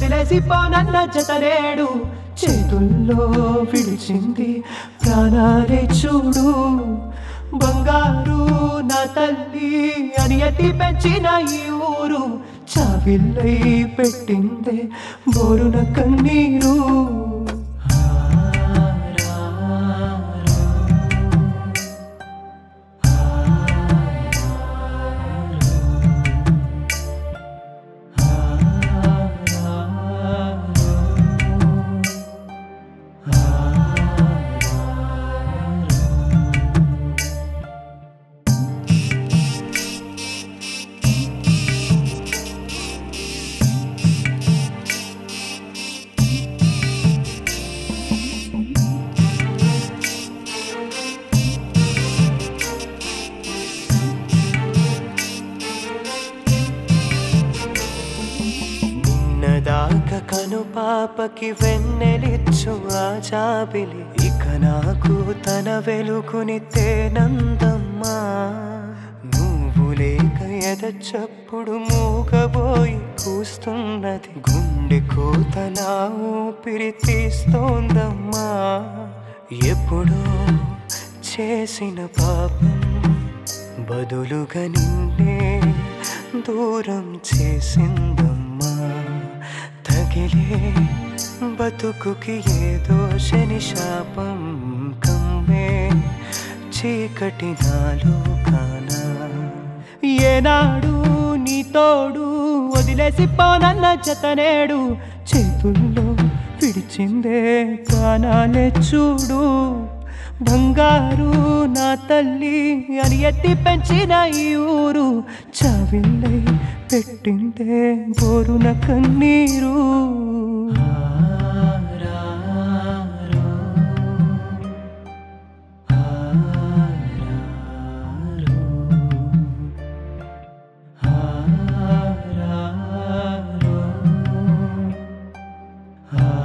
వదిలేసి పోనన్న జతనేడు చేతుల్లో విడిచింది ప్రాణాలే చూడు బంగారు నా తల్లి అని ఎత్తి పెంచిన ఈ ఊరు చావిల్లై పెట్టిందే బోరున కన్నీరు నిన్నదాకా కను పాపకి వెన్నెలిచ్చు ఆ జాబిలి ఇక నాకు తన వెలుగుని తేనందమ్మా నువ్వు లేక ఎద చప్పుడు మూగబోయి కూస్తున్నది గుండె కోత నా ఊపిరి తీస్తోందమ్మా ఎప్పుడో చేసిన పాపం బదులుగా నిన్నే దూరం చేసిందమ్మా తగిలే బతుకుకి ఏదో శని శాపం కమ్మే చీకటి నాలో కానా ఏనాడు నీ తోడు వదిలేసి పోనన్న జతనేడు చేతుల్లో విడిచిందే ప్రాణాలే చూడు బంగారు నా తల్లి అని ఎత్తి పెంచిన ఈ ఊరు చావిల్లై పెట్టిందే బోరున కన్నీరు ఆ